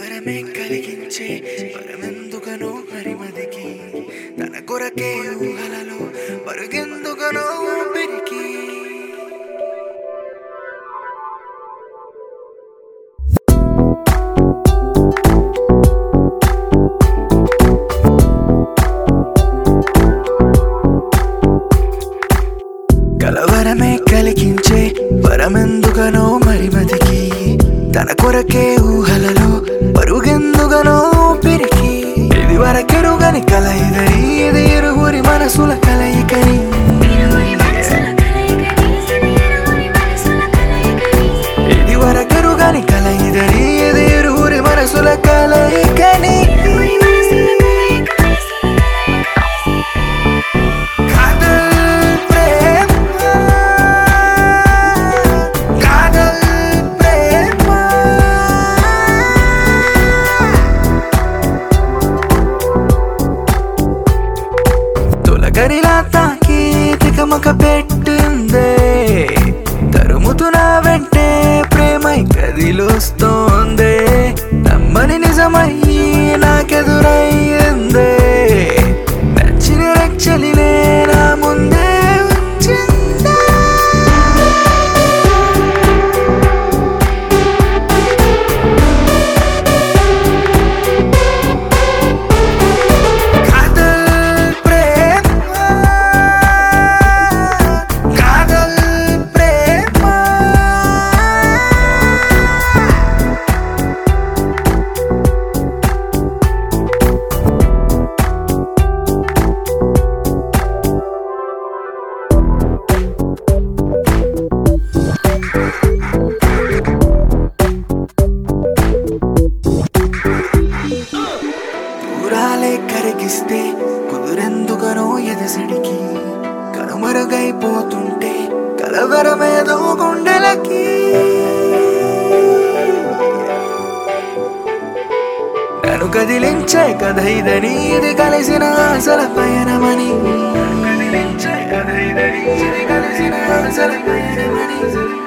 కలవరమే కలిగించే వరమెందుకనో హరిమదికి తన కొరకే ఊహలలో పరుగెందుకనో ఊపిరికి కలవరమే కలిగించే వరమెందుకనో మరిమదికి తన కొరకే ఊహలలో పరుగెందుకనో పెరిగి ఇది వరకెరుగని కల ఇదని ఇది ఇరుగురి మనసుల కలయికని ఇరువురి మనసుల కలయికని ఇది ఇరువురి మనసుల కలయికని ఇది వరకెరుగని కల ఇదని ఇది ఇరుగురి మనసుల కలయికని ఇరువురి మనసుల కలయికని కాదల్ ప్రేమ కాదల్ ప్రేమ తొలగరిలా తాకి తికమక పెట్టిందే తరుముతున్న వెంటే ప్రేమై కదిలొస్తోందే నమ్మని నిజమయ్యి నాకెదురయ్యిందే నచ్చిన రక్షలినే నా ముందే ఉంచిందే కాదల్ ప్రేమ కాదల్ ప్రేమ దూరాలే కరిగిస్తే కుదురెందుకనో ఎదసడికి కనుమరుగైపోతుంటే కలవరమేదో గుండెలకి నన్ను కదిలించే కథ ఇదని ఇది కలిసిన ఆశల పయనమని నన్ను కదిలించే కథ ఇదని ఇది కలిసిన ఆశల పయనమని